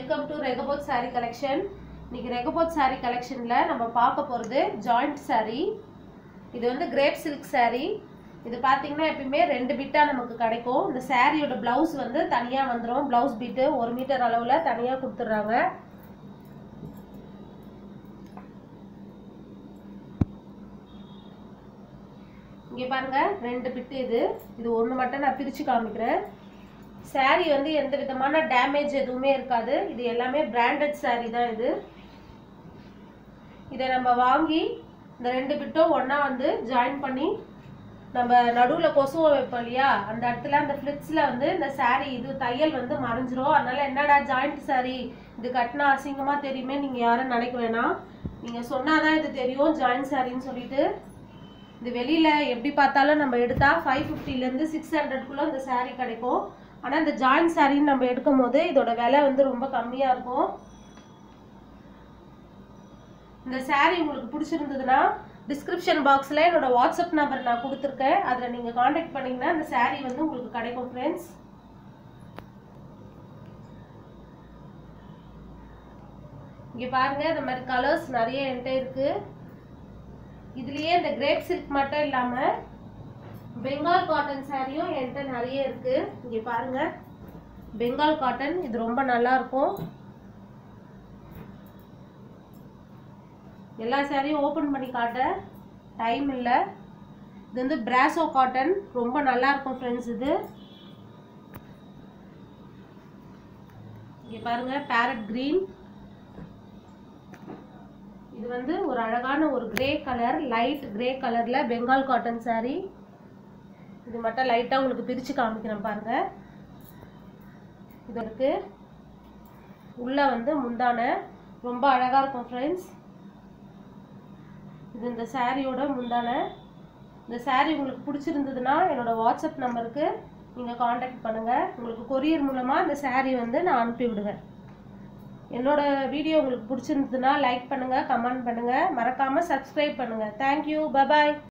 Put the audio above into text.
welcome to Rehoboth saree collection இன்னைக்கு Rehoboth saree கலெக்ஷனில் நம்ம பார்க்க போகிறது ஜாயிண்ட் saree இது வந்து கிரேப் சில்க் saree இது பார்த்தீங்கன்னா எப்பயுமே ரெண்டு பிட்டாக நமக்கு கிடைக்கும் இந்த சாரியோட ப்ளவுஸ் வந்து தனியாக வந்துடும் ப்ளவுஸ் பிட்டு ஒரு மீட்டர் அளவில் தனியாக கொடுத்துட்றாங்க இங்கே பாருங்க ரெண்டு பிட்டு இது இது ஒன்று மட்டும் நான் பிரித்து காமிக்கிறேன் saree வந்து எந்த விதமான டேமேஜ் எதுவுமே இருக்காது இது எல்லாமே பிராண்டட் saree தான் இது இதை நம்ம வாங்கி இந்த ரெண்டு பிட்டும் ஒன்றா வந்து ஜாயின் பண்ணி நம்ம நடுவில் கொசுவை வைப்போம் இல்லையா அந்த இடத்துல அந்த ஃப்ளிட்ஸில் வந்து இந்த saree இது தையல் வந்து மறைஞ்சிரும் அதனால என்னடா ஜாயிண்ட் saree இது கட்டினா அசிங்கமாக தெரியுமே நீங்கள் யாரும் நினைக்க வேணாம் நீங்கள் சொன்னாதான் இது தெரியும் ஜாயிண்ட் சாரின்னு சொல்லிட்டு இது வெளியில் எப்படி பார்த்தாலும் நம்ம எடுத்தால் ஃபைவ் ஃபிஃப்டிலேருந்து சிக்ஸ் ஹண்ட்ரட்குள்ளே இந்த saree கிடைக்கும் ஆனால் இந்த ஜாயிண்ட் சாரின்னு நம்ம எடுக்கும் போது இதோட விலை வந்து ரொம்ப கம்மியாக இருக்கும் இந்த saree உங்களுக்கு பிடிச்சிருந்ததுன்னா டிஸ்கிரிப்ஷன் பாக்ஸில் என்னோட வாட்ஸ்அப் நம்பர் நான் கொடுத்துருக்கேன் அதில் நீங்கள் காண்டாக்ட் பண்ணிங்கன்னா இந்த saree வந்து உங்களுக்கு கிடைக்கும் ஃப்ரெண்ட்ஸ் இங்கே பாருங்க இந்த மாதிரி கலர்ஸ் நிறைய என்கிட்ட இருக்கு இதுலயே இந்த கிரேப் சில்க் மட்டும் இல்லாமல் பெங்கால் காட்டன் சாரியும் என்கிட்ட நிறைய இருக்கு இங்கே பாருங்க பெங்கால் காட்டன் இது ரொம்ப நல்லா இருக்கும் எல்லா சாரியும் ஓப்பன் பண்ணி காட்ட டைம் இல்லை இது வந்து பிராசோ காட்டன் ரொம்ப நல்லா இருக்கும் ஃப்ரெண்ட்ஸ் இது இங்கே பாருங்க பேரட் கிரீன் இது வந்து ஒரு அழகான ஒரு கிரே கலர் லைட் கிரே கலரில் பெங்கால் காட்டன் saree இது மட்டும் லைட்டாக உங்களுக்கு பிரித்து காமிக்கிறேன் பாருங்க இது இருக்கு உள்ளே வந்து முந்தான ரொம்ப அழகாக இருக்கும் ஃப்ரெண்ட்ஸ் இது இந்த சாரியோட முந்தான இந்த saree உங்களுக்கு பிடிச்சிருந்ததுன்னா என்னோட வாட்ஸ்அப் நம்பருக்கு நீங்கள் காண்டாக்ட் பண்ணுங்கள் உங்களுக்கு கொரியர் மூலமாக இந்த saree வந்து நான் அனுப்பி விடுவேன் என்னோட வீடியோ உங்களுக்கு பிடிச்சிருந்ததுன்னா லைக் பண்ணுங்கள் கமெண்ட் பண்ணுங்கள் மறக்காமல் சப்ஸ்கிரைப் பண்ணுங்கள் தேங்க்யூ பபாய்